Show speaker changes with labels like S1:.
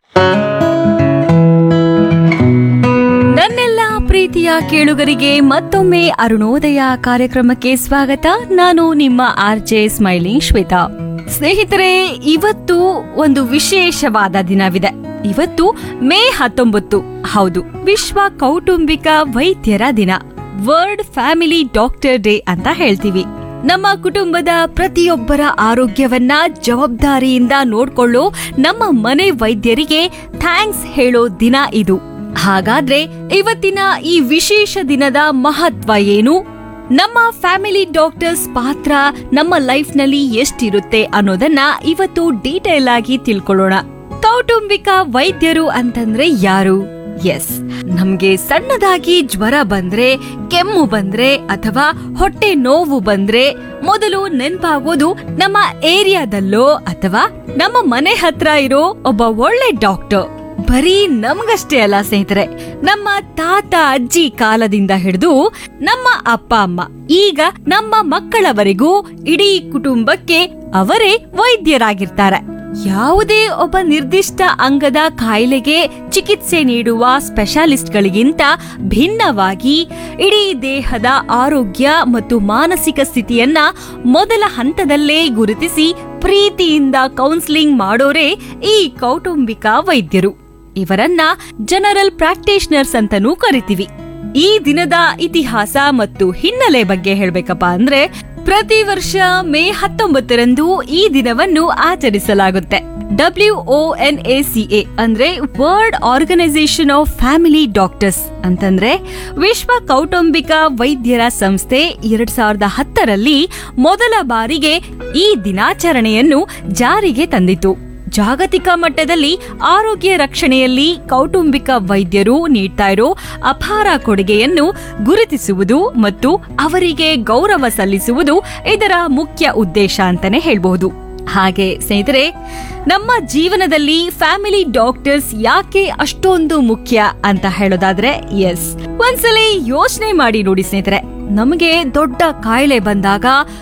S1: ನನ್ನೆಲ್ಲ ಪ್ರೀತಿಯ ಕೇಳುಗರಿಗೆ ಮತ್ತೊಮ್ಮೆ ಅರುಣೋದಯ ಕಾರ್ಯಕ್ರಮಕ್ಕೆ ಸ್ವಾಗತ ನಾನು ನಿಮ್ಮ ಆರ್ ಜೆ ಸ್ಮೈಲಿಂಗ್ ಶ್ವೇತಾ ಸ್ನೇಹಿತರೆ ಇವತ್ತು ಒಂದು ವಿಶೇಷವಾದ ದಿನವಿದೆ ಇವತ್ತು ಮೇ ಹತ್ತೊಂಬತ್ತು ಹೌದು ವಿಶ್ವ ಕೌಟುಂಬಿಕ ವೈದ್ಯರ ದಿನ ವರ್ಲ್ಡ್ ಫ್ಯಾಮಿಲಿ ಡಾಕ್ಟರ್ ಡೇ ಅಂತ ಹೇಳ್ತೀವಿ ನಮ್ಮ ಕುಟುಂಬದ ಪ್ರತಿಯೊಬ್ಬರ ಆರೋಗ್ಯವನ್ನ ಜವಾಬ್ದಾರಿಯಿಂದ ನೋಡ್ಕೊಳ್ಳೋ ನಮ್ಮ ಮನೆ ವೈದ್ಯರಿಗೆ ಥ್ಯಾಂಕ್ಸ್ ಹೇಳೋ ದಿನ ಇದು ಹಾಗಾದ್ರೆ ಇವತ್ತಿನ ಈ ವಿಶೇಷ ದಿನದ ಮಹತ್ವ ಏನು ನಮ್ಮ ಫ್ಯಾಮಿಲಿ ಡಾಕ್ಟರ್ಸ್ ಪಾತ್ರ ನಮ್ಮ ಲೈಫ್ ನಲ್ಲಿ ಎಷ್ಟಿರುತ್ತೆ ಅನ್ನೋದನ್ನ ಇವತ್ತು ಡೀಟೇಲ್ ಆಗಿ ತಿಳ್ಕೊಳ್ಳೋಣ ಕೌಟುಂಬಿಕ ವೈದ್ಯರು ಅಂತಂದ್ರೆ ಯಾರು ಎಸ್ ನಮ್ಗೆ ಸಣ್ಣದಾಗಿ ಜ್ವರ ಬಂದ್ರೆ ಕೆಮ್ಮು ಬಂದ್ರೆ ಅಥವಾ ಹೊಟ್ಟೆ ನೋವು ಬಂದ್ರೆ ಮೊದಲು ನೆನ್ಪಾಗೋದು ನಮ್ಮ ಏರಿಯಾದಲ್ಲೋ ಅಥವಾ ನಮ್ಮ ಮನೆ ಹತ್ರ ಇರೋ ಒಬ್ಬ ಒಳ್ಳೆ ಡಾಕ್ಟರ್ ಬರೀ ನಮ್ಗಷ್ಟೇ ಅಲ್ಲ ಸ್ನೇಹಿತರೆ ನಮ್ಮ ತಾತ ಅಜ್ಜಿ ಕಾಲದಿಂದ ಹಿಡಿದು ನಮ್ಮ ಅಪ್ಪ ಅಮ್ಮ ಈಗ ನಮ್ಮ ಮಕ್ಕಳವರೆಗೂ ಇಡೀ ಕುಟುಂಬಕ್ಕೆ ಅವರೇ ವೈದ್ಯರಾಗಿರ್ತಾರೆ ಯಾವುದೇ ಒಬ್ಬ ನಿರ್ದಿಷ್ಟ ಅಂಗದ ಕಾಯಿಲೆಗೆ ಚಿಕಿತ್ಸೆ ನೀಡುವ ಸ್ಪೆಷಾಲಿಸ್ಟ್ಗಳಿಗಿಂತ ಭಿನ್ನವಾಗಿ ಇಡೀ ದೇಹದ ಆರೋಗ್ಯ ಮತ್ತು ಮಾನಸಿಕ ಸ್ಥಿತಿಯನ್ನ ಮೊದಲ ಹಂತದಲ್ಲೇ ಗುರುತಿಸಿ ಪ್ರೀತಿಯಿಂದ ಕೌನ್ಸಿಲಿಂಗ್ ಮಾಡೋರೇ ಈ ಕೌಟುಂಬಿಕ ವೈದ್ಯರು ಇವರನ್ನ ಜನರಲ್ ಪ್ರಾಕ್ಟೀಷನರ್ಸ್ ಅಂತಾನೂ ಕರಿತೀವಿ ಈ ದಿನದ ಇತಿಹಾಸ ಮತ್ತು ಹಿನ್ನೆಲೆ ಬಗ್ಗೆ ಹೇಳ್ಬೇಕಪ್ಪ ಅಂದ್ರೆ ಪ್ರತಿ ವರ್ಷ ಮೇ ಹತ್ತೊಂಬತ್ತರಂದು ಈ ದಿನವನ್ನು ಆಚರಿಸಲಾಗುತ್ತೆ W O N A C A ಅಂದ್ರೆ world organization of family doctors ಅಂತಂದ್ರೆ ವಿಶ್ವ ಕೌಟುಂಬಿಕ ವೈದ್ಯರ ಸಂಸ್ಥೆ ಎರಡ್ ಸಾವಿರದ ಹತ್ತರಲ್ಲಿ ಮೊದಲ ಬಾರಿಗೆ ಈ ದಿನಾಚರಣೆಯನ್ನು ಜಾರಿಗೆ ತಂದಿತು ಜಾಗತಿಕ ಮಟ್ಟದಲ್ಲಿ ಆರೋಗ್ಯ ರಕ್ಷಣೆಯಲ್ಲಿ ಕೌಟುಂಬಿಕ ವೈದ್ಯರು ನೀಡ್ತಾ ಇರೋ ಅಪಾರ ಕೊಡುಗೆಯನ್ನು ಗುರುತಿಸುವುದು ಮತ್ತು ಅವರಿಗೆ ಗೌರವ ಸಲ್ಲಿಸುವುದು ಇದರ ಮುಖ್ಯ ಉದ್ದೇಶ ಅಂತಾನೆ ಹೇಳ್ಬಹುದು ಹಾಗೆ ಸ್ನೇಹಿತರೆ ನಮ್ಮ ಜೀವನದಲ್ಲಿ ಫ್ಯಾಮಿಲಿ ಡಾಕ್ಟರ್ಸ್ ಯಾಕೆ ಅಷ್ಟೊಂದು ಮುಖ್ಯ ಅಂತ ಹೇಳೋದಾದ್ರೆ ಎಸ್ ಒಂದ್ಸಲಿ ಯೋಚನೆ ಮಾಡಿ ನೋಡಿ ಸ್ನೇಹಿತರೆ ನಮಗೆ ದೊಡ್ಡ ಕಾಯಿಲೆ ಬಂದಾಗ